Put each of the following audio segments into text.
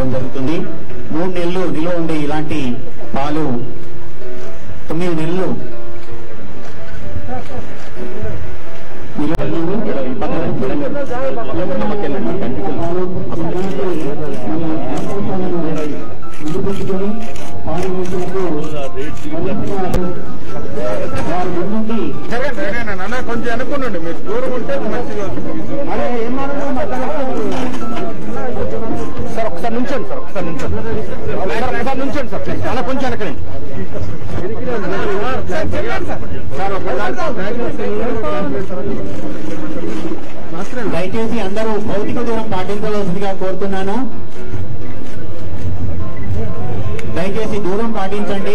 చేయడం జరుగుతుంది మూడు నెలలు నిలువ ఉండే ఇలాంటి పాలు తొమ్మిది నెలలు అన్న కొంచెం అనుకున్నాండి మీరు దూరం ఉంటే మంచిగా వస్తుంది సార్ ఒకసారి నుంచండి సార్ ఒకసారి నుంచండి సార్ ఒకసారి నుంచండి సార్ ప్లీజ్ అలా కొంచెం వెనకండి సార్ దయచేసి అందరూ భౌతిక దూరం పాటించవలసిందిగా కోరుతున్నాను దయచేసి దూరం పాటించండి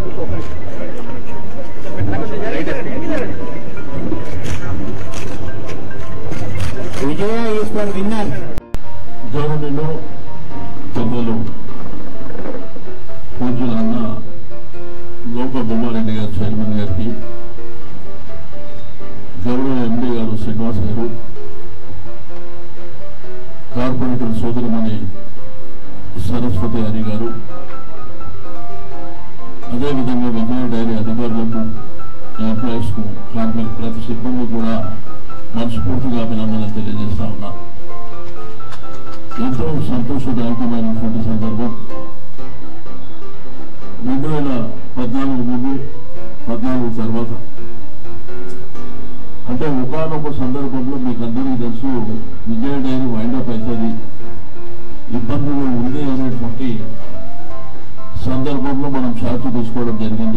విజయ ఈశ్వర్ విన్నర్ గౌరవనీయులు పెద్దలు పూజ్యుల అన్న లోక బొమ్మారెడ్డి గారు చైర్మన్ గారికి గౌరవ ఎండి గారు శ్రీనివాస్ గారు కార్పొరేటర్ సోదరిమణి సరస్వతి హరి గారు అదేవిధంగా విజయ డైరీ అధికారులకు ఎంప్లాయీస్ కు కార్మిక ప్రతి సిబ్బంది కూడా మనస్ఫూర్తిగా అభినందనలు తెలియజేస్తా ఉన్నా ఎంతో సంతోషదాయకమైనటువంటి సందర్భం రెండు వేల పద్నాలుగు ముందు పద్నాలుగు తర్వాత అంటే ఒకనొక సందర్భంలో మీకు అందరికీ తెలుసు విజయ డైరీ వైండప్ అవుతుంది ఇబ్బందులు ఉంది అనేటువంటి సందర్భంలో మనం షార్ట్ తీసుకోవడం జరిగింది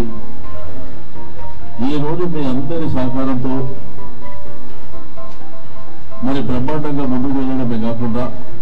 ఈ రోజు మీ అందరి సహకారంతో మరి బ్రహ్మాండంగా ముందుకు వెళ్ళడమే కాకుండా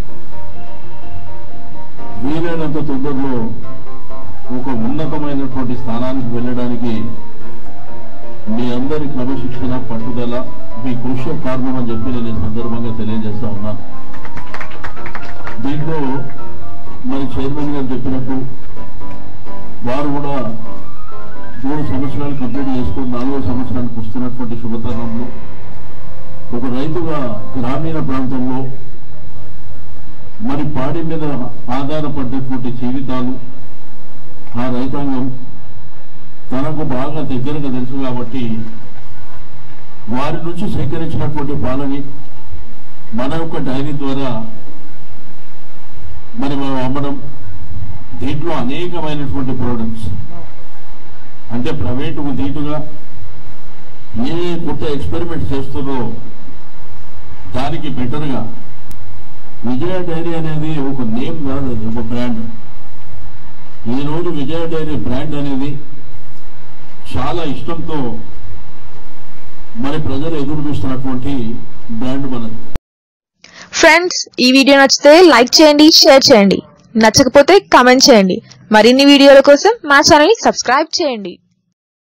వీలైనంత తొందరలో ఒక ఉన్నతమైనటువంటి స్థానానికి వెళ్ళడానికి మీ అందరి క్రమశిక్షణ పట్టుదల మీ కృషి కారణం అని చెప్పి నేను ఈ సందర్భంగా తెలియజేస్తా ఉన్నా దీంట్లో మరి చైర్మన్ గారు చెప్పినట్టు వారు కూడా మూడు సంవత్సరాలు కంప్లీట్ చేసుకుని నాలుగో సంవత్సరానికి వస్తున్నటువంటి శుభతరుణంలో ఒక రైతుగా గ్రామీణ ప్రాంతంలో మరి పాడి మీద ఆధారపడ్డటువంటి జీవితాలు ఆ రైతాంగం తనకు బాగా దగ్గరగా తెలుసు కాబట్టి వారి నుంచి సేకరించినటువంటి పాలని మన యొక్క డైరీ ద్వారా మరి మనం అమ్మడం దీంట్లో అనేకమైనటువంటి ప్రోడక్ట్స్ అంటే ప్రైవేటుకు దీటుగా ఏ కొత్త ఎక్స్పెరిమెంట్ చేస్తుందో దానికి బెటర్గా విజయ డైరీ అనేది ఒక నేమ్ కాదు అది ఒక బ్రాండ్ ఈ రోజు విజయ డైరీ బ్రాండ్ అనేది చాలా ఇష్టంతో మరి ప్రజలు ఎదురు చూస్తున్నటువంటి బ్రాండ్ మనది ఫ్రెండ్స్ ఈ వీడియో నచ్చితే లైక్ చేయండి షేర్ చేయండి నచ్చకపోతే కామెంట్ చేయండి మరిన్ని వీడియోల కోసం మా ఛానల్ ని సబ్స్క్రైబ్ చేయండి